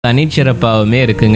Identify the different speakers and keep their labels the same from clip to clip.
Speaker 1: தனிச்சிறப்பாகவுமே இருக்குங்க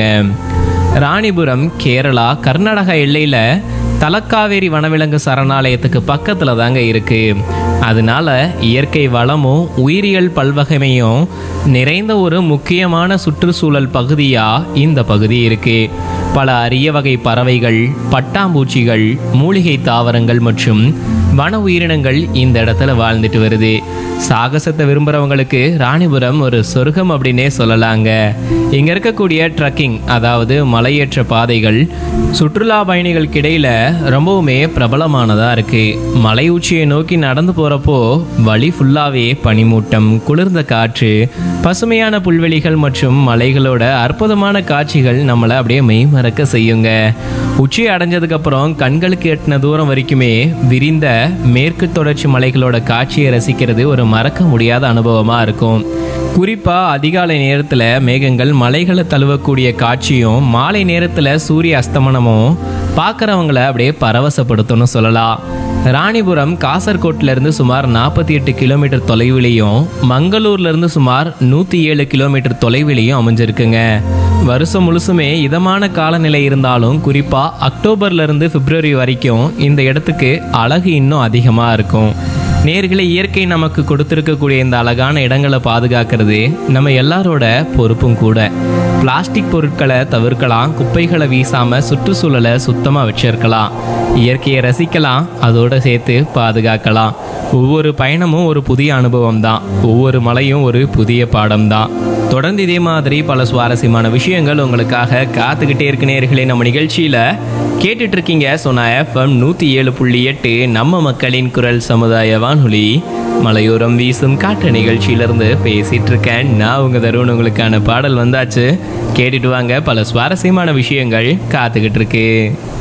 Speaker 1: ராணிபுரம் கேரளா கர்நாடகா எல்லையில் தலக்காவேரி வனவிலங்கு சரணாலயத்துக்கு பக்கத்தில் தாங்க இருக்கு அதனால இயற்கை வளமும் உயிரியல் பல்வகைமையும் நிறைந்த ஒரு முக்கியமான சுற்றுச்சூழல் பகுதியாக இந்த பகுதி இருக்கு பல அரிய வகை பறவைகள் பட்டாம்பூச்சிகள் மூலிகை தாவரங்கள் மற்றும் வன உயிரினங்கள் இந்த இடத்துல வாழ்ந்துட்டு வருது சாகசத்தை விரும்புகிறவங்களுக்கு ராணிபுரம் ஒரு சொர்க்கம் அப்படின்னே சொல்லலாங்க இங்கே இருக்கக்கூடிய ட்ரக்கிங் அதாவது மலையேற்ற பாதைகள் சுற்றுலா பயணிகளுக்கு இடையில ரொம்பவுமே பிரபலமானதாக இருக்கு மலை உச்சியை நோக்கி நடந்து போகிறப்போ வழி ஃபுல்லாகவே பனிமூட்டம் குளிர்ந்த காற்று பசுமையான புல்வெளிகள் மற்றும் மலைகளோட அற்புதமான காட்சிகள் நம்மளை அப்படியே மெய் மறக்க செய்யுங்க உச்சி அடைஞ்சதுக்கு அப்புறம் கண்களுக்கு எட்டின தூரம் வரைக்குமே விரிந்த மேற்கு தொடர்ச்சி மலைகளோட காட்சியை ரசிக்கிறது ஒரு மறக்க முடியாத அனுபவமா இருக்கும் குறிப்பா அதிகாலை நேரத்துல மேகங்கள் மலைகளை தழுவக்கூடிய காட்சியும் மாலை நேரத்துல சூரிய அஸ்தமனமும் பார்க்குறவங்கள அப்படியே பரவசப்படுத்தணும் சொல்லலாம் ராணிபுரம் காசர்கோட்ல இருந்து சுமார் நாற்பத்தி எட்டு கிலோமீட்டர் தொலைவிலையும் மங்களூர்ல இருந்து சுமார் நூற்றி ஏழு கிலோமீட்டர் தொலைவிலையும் அமைஞ்சிருக்குங்க வருஷம் முழுசுமே இதமான காலநிலை இருந்தாலும் குறிப்பா அக்டோபர்ல இருந்து பிப்ரவரி வரைக்கும் இந்த இடத்துக்கு அழகு இன்னும் அதிகமா இருக்கும் நேர்களை இயற்கை நமக்கு கொடுத்திருக்கக்கூடிய இந்த அழகான இடங்களை பாதுகாக்கிறது நம்ம எல்லாரோட பொறுப்பும் கூட பிளாஸ்டிக் பொருட்களை தவிர்க்கலாம் குப்பைகளை வீசாம சுற்றுச்சூழலை சுத்தமா வச்சிருக்கலாம் இயற்கையை ரசிக்கலாம் அதோட சேர்த்து பாதுகாக்கலாம் ஒவ்வொரு பயணமும் ஒரு புதிய அனுபவம் தான் ஒவ்வொரு மலையும் ஒரு புதிய பாடம் தான் தொடர்ந்து இதே மாதிரி பல சுவாரஸ்யமான விஷயங்கள் உங்களுக்காக காத்துக்கிட்டே இருக்கு நேர்களே நம்ம நிகழ்ச்சியில கேட்டுட்டு இருக்கீங்க சொன்ன எஃப்எம் நூத்தி ஏழு புள்ளி எட்டு நம்ம மக்களின் குரல் சமுதாய வானொலி மலையோரம் வீசும் காற்று நிகழ்ச்சியிலிருந்து பேசிட்டு இருக்கேன் நான் உங்க தருண் உங்களுக்கான பாடல் வந்தாச்சு கேட்டுட்டு வாங்க பல சுவாரஸ்யமான விஷயங்கள் காத்துக்கிட்டு இருக்கு